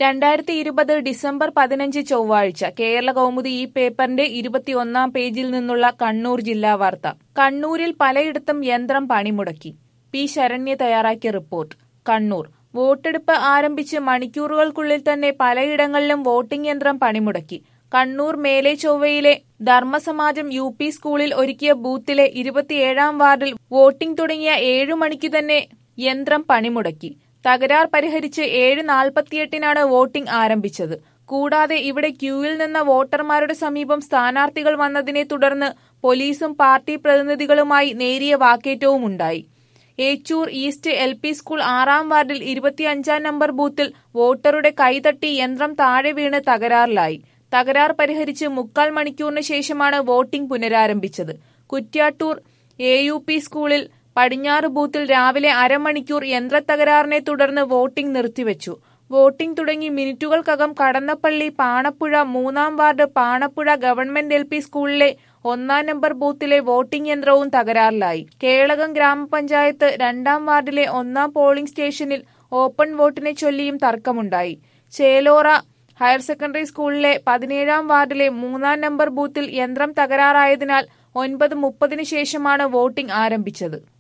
രണ്ടായിരത്തി ഇരുപത് ഡിസംബർ പതിനഞ്ച് ചൊവ്വാഴ്ച കേരള കൗമുദി ഈ പേപ്പറിന്റെ ഇരുപത്തിയൊന്നാം പേജിൽ നിന്നുള്ള കണ്ണൂർ ജില്ലാ വാർത്ത കണ്ണൂരിൽ പലയിടത്തും യന്ത്രം പണിമുടക്കി പി ശരണ്യ തയ്യാറാക്കിയ റിപ്പോർട്ട് കണ്ണൂർ വോട്ടെടുപ്പ് ആരംഭിച്ച് മണിക്കൂറുകൾക്കുള്ളിൽ തന്നെ പലയിടങ്ങളിലും വോട്ടിംഗ് യന്ത്രം പണിമുടക്കി കണ്ണൂർ മേലെ ചൊവ്വയിലെ ധർമ്മസമാജം യു പി സ്കൂളിൽ ഒരുക്കിയ ബൂത്തിലെ ഇരുപത്തിയേഴാം വാർഡിൽ വോട്ടിംഗ് തുടങ്ങിയ ഏഴു മണിക്കു തന്നെ യന്ത്രം പണിമുടക്കി തകരാർ പരിഹരിച്ച് ഏഴ് നാൽപ്പത്തിയെട്ടിനാണ് വോട്ടിംഗ് ആരംഭിച്ചത് കൂടാതെ ഇവിടെ ക്യൂവിൽ നിന്ന വോട്ടർമാരുടെ സമീപം സ്ഥാനാർത്ഥികൾ വന്നതിനെ തുടർന്ന് പോലീസും പാർട്ടി പ്രതിനിധികളുമായി നേരിയ വാക്കേറ്റവുമുണ്ടായി Echur east L P school ആറാം വാർഡിൽ ഇരുപത്തിയഞ്ചാം നമ്പർ ബൂത്തിൽ വോട്ടറുടെ കൈതട്ടി യന്ത്രം താഴെ വീണ് തകരാറിലായി തകരാർ പരിഹരിച്ച് മുക്കാൽ മണിക്കൂറിന് ശേഷമാണ് വോട്ടിംഗ് പുനരാരംഭിച്ചത് കുറ്റ്യാട്ടൂർ എ യു പി സ്കൂളിൽ പടിഞ്ഞാറ് ബൂത്തിൽ രാവിലെ അരമണിക്കൂർ യന്ത്രത്തകരാറിനെ തുടർന്ന് വോട്ടിംഗ് നിർത്തിവെച്ചു വോട്ടിംഗ് തുടങ്ങി മിനിറ്റുകൾക്കകം കടന്നപ്പള്ളി പാണപ്പുഴ മൂന്നാം ward Panapuzha government L P സ്കൂളിലെ ഒന്നാം നമ്പർ ബൂത്തിലെ വോട്ടിംഗ് യന്ത്രവും തകരാറിലായി കേളകം ഗ്രാമപഞ്ചായത്ത് രണ്ടാം വാർഡിലെ ഒന്നാം പോളിംഗ് സ്റ്റേഷനിൽ ഓപ്പൺ വോട്ടിനെ ചൊല്ലിയും തർക്കമുണ്ടായി ചേലോറ ഹയർ സെക്കൻഡറി സ്കൂളിലെ പതിനേഴാം വാർഡിലെ മൂന്നാം നമ്പർ ബൂത്തിൽ യന്ത്രം തകരാറായതിനാൽ ഒൻപത് മുപ്പതിനു ശേഷമാണ് വോട്ടിംഗ് ആരംഭിച്ചത്